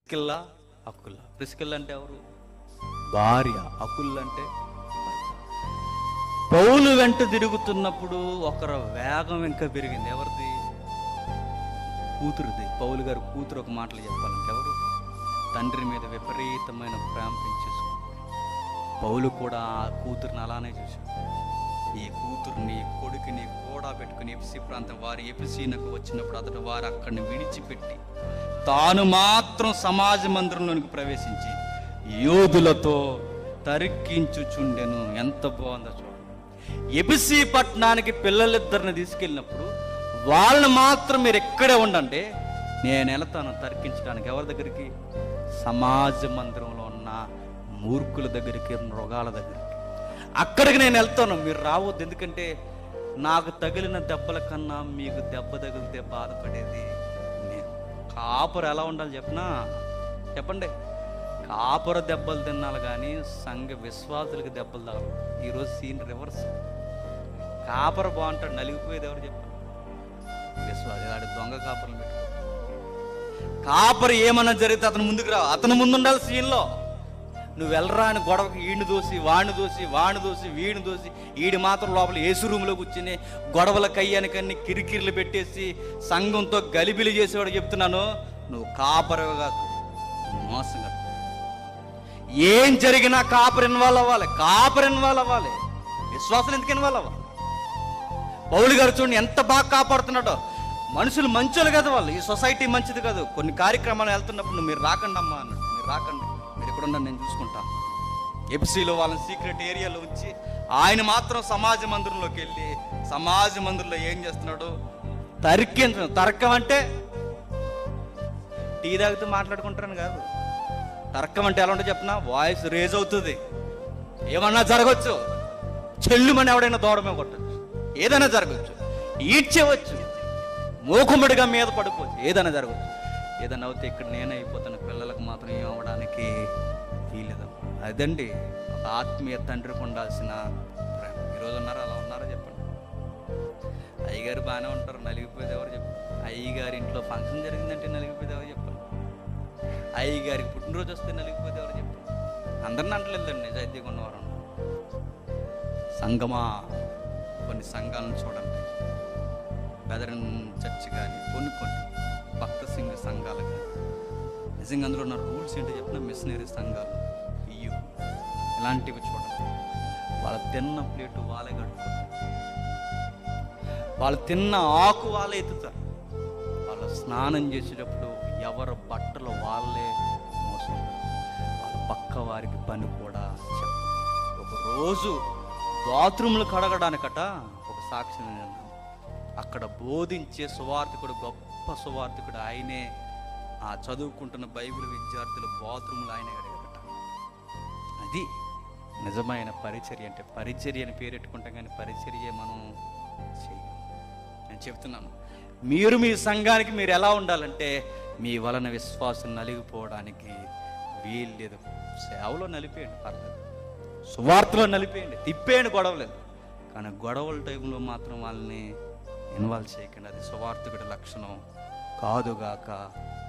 Priscilla అకుల ప్రిస్కిల్ అంటే ఎవరు భార్య అకుల్ అంటే పౌలు వెంట తిరుగుతున్నప్పుడు ఒకరు వేగం ఇంకా పెరిగింది ఎవరిది కూతురుది పౌలు గారు కూతురు ఒక మాటలు చెప్పాలంటే ఎవరు తండ్రి మీద విపరీతమైన ప్రేమ పెంచేసుకుంది పౌలు కూడా ఆ కూతురుని అలానే చూశాడు ఈ కూతుర్ని కొడుకుని కూడా పెట్టుకుని ఎపిసి ప్రాంతం వారి ఎపిసీనకు వచ్చినప్పుడు అతడు వారు అక్కడిని విడిచిపెట్టి తాను మాత్రం సమాజ మందిరంలోనికి ప్రవేశించి యోధులతో తరిక్కించుచుండెను ఎంత బాగుందో చూడండి ఎపిసి పట్టణానికి పిల్లలిద్దరిని తీసుకెళ్ళినప్పుడు వాళ్ళని మాత్రం మీరు ఎక్కడే ఉండండి నేను వెళతాను తర్కించడానికి ఎవరి దగ్గరికి సమాజ మందిరంలో ఉన్న మూర్ఖుల దగ్గరికి మృగాల దగ్గరికి అక్కడికి నేను వెళ్తాను మీరు రావద్దు ఎందుకంటే నాకు తగిలిన దెబ్బల కన్నా మీకు దెబ్బ తగిలితే బాధపడేది నేను కాపుర ఎలా ఉండాలి చెప్పనా చెప్పండి కాపుర దెబ్బలు తినాలి కానీ సంఘ విశ్వాసులకు దెబ్బలు తగలవు ఈరోజు సీన్ రివర్స్ కాపర బాగుంటాడు నలిగిపోయేది ఎవరు చెప్పారు విశ్వాసి వాడు దొంగ కాపర్లు పెట్టుకో కాపరి ఏమన్నా జరిగితే అతను ముందుకు రా అతను ముందు ఉండాలి సీన్లో నువ్వు వెళ్ళరా అని గొడవకి ఈడిని దోసి వాడిని దోసి వాడిని దోసి వీడిని దోసి ఈడి మాత్రం లోపల ఏసు రూమ్లో కూర్చుని గొడవల కయ్యానికన్ని కిరికిరిలు పెట్టేసి సంఘంతో గలిబిలి చేసేవాడు చెప్తున్నాను నువ్వు కాపరవి కాదు మోసం కాదు ఏం జరిగినా కాపర్ ఇన్వాల్వ్ అవ్వాలి కాపర్ ఇన్వాల్వ్ అవ్వాలి విశ్వాసం ఎందుకు ఇన్వాల్వ్ అవ్వాలి పౌలు గారు చూడండి ఎంత బాగా కాపాడుతున్నాడో మనుషులు మంచోళ్ళు కదా వాళ్ళు ఈ సొసైటీ మంచిది కాదు కొన్ని కార్యక్రమాలు వెళ్తున్నప్పుడు నువ్వు మీరు రాకండి అమ్మా అన్నాడు మీరు రాకండి మీరు ఎక్కడ ఉండండి నేను చూసుకుంటా ఎఫ్సీలో వాళ్ళని సీక్రెట్ ఏరియాలో ఉంచి ఆయన మాత్రం సమాజ మందిరంలోకి వెళ్ళి సమాజ మందిరంలో ఏం చేస్తున్నాడు తర్కించ తర్కం అంటే టీ తాగుతూ మాట్లాడుకుంటారని కాదు తర్కం అంటే ఎలా ఉంటే చెప్పిన వాయిస్ రేజ్ అవుతుంది ఏమన్నా జరగచ్చు చెల్లుమని ఎవడైనా దూడమే కొట్టచ్చు ఏదైనా జరగచ్చు ఈడ్చేవచ్చు మూకుమ్మడిగా మీద పడిపోవచ్చు ఏదైనా జరగచ్చు ఏదైనా అవుతే ఇక్కడ నేనే అయిపోతాను పిల్లలకు మాత్రం ఏం అవ్వడానికి వీలేదు అదండి ఒక ఆత్మీయ తండ్రికి ఉండాల్సిన ప్రేమ ఈరోజు ఉన్నారా అలా ఉన్నారా చెప్పండి అయ్యగారు బాగానే ఉంటారు నలిగిపోయేది ఎవరు చెప్పండి అయ్యగారి ఇంట్లో ఫంక్షన్ జరిగిందంటే నలిగిపోయేది ఎవరు చెప్పండి అయ్యగారికి పుట్టినరోజు వస్తే నలిగిపోతే ఎవరు చెప్పండి అందరిని అంటలేదండి నిజాయితీగా ఉన్నవారు సంగమా కొన్ని సంఘాలను చూడండి బెదరన్ చర్చ్ కానీ కొన్ని కొన్ని భక్త సింగ్ సంఘాలు కానీ నిజంగా అందులో ఉన్న రూల్స్ ఏంటో చెప్పిన మిషనరీ సంఘాలు బియ్యం ఇలాంటివి చూడండి వాళ్ళ తిన్న ప్లేటు వాళ్ళే కట్టుకుంటారు వాళ్ళు తిన్న ఆకు వాళ్ళే ఎత్తుతారు వాళ్ళు స్నానం చేసేటప్పుడు ఎవరి బట్టలు వాళ్ళే మోసుకుంటారు వాళ్ళ పక్క వారికి పని కూడా చెప్పరు ఒక రోజు బాత్రూమ్లు కడగడానికట ఒక సాక్షి నేను విన్నాను. అక్కడ బోధించే సువార్థికుడు గొప్ప సువార్థికుడు ఆయనే ఆ చదువుకుంటున్న బైబిల్ విద్యార్థులు బాత్రూమ్లు ఆయనే కడిగారట అది నిజమైన పరిచర్య అంటే పరిచర్య అని పేరెట్టుకుంటాం కానీ పరిచర్య మనం చేయం నేను చెప్తున్నాను మీరు మీ సంఘానికి మీరు ఎలా ఉండాలంటే మీ వలన విశ్వాసం నలిగిపోవడానికి వీల్లేదు సేవలో నలిపేయండి పర్లేదు సువార్తలో నలిపేయండి తిప్పేయండి గొడవలేదు కానీ గొడవల టైంలో మాత్రం వాళ్ళని ఇన్వాల్వ్ చేయకండి అది సువార్థకుడి లక్షణం కాదుగాక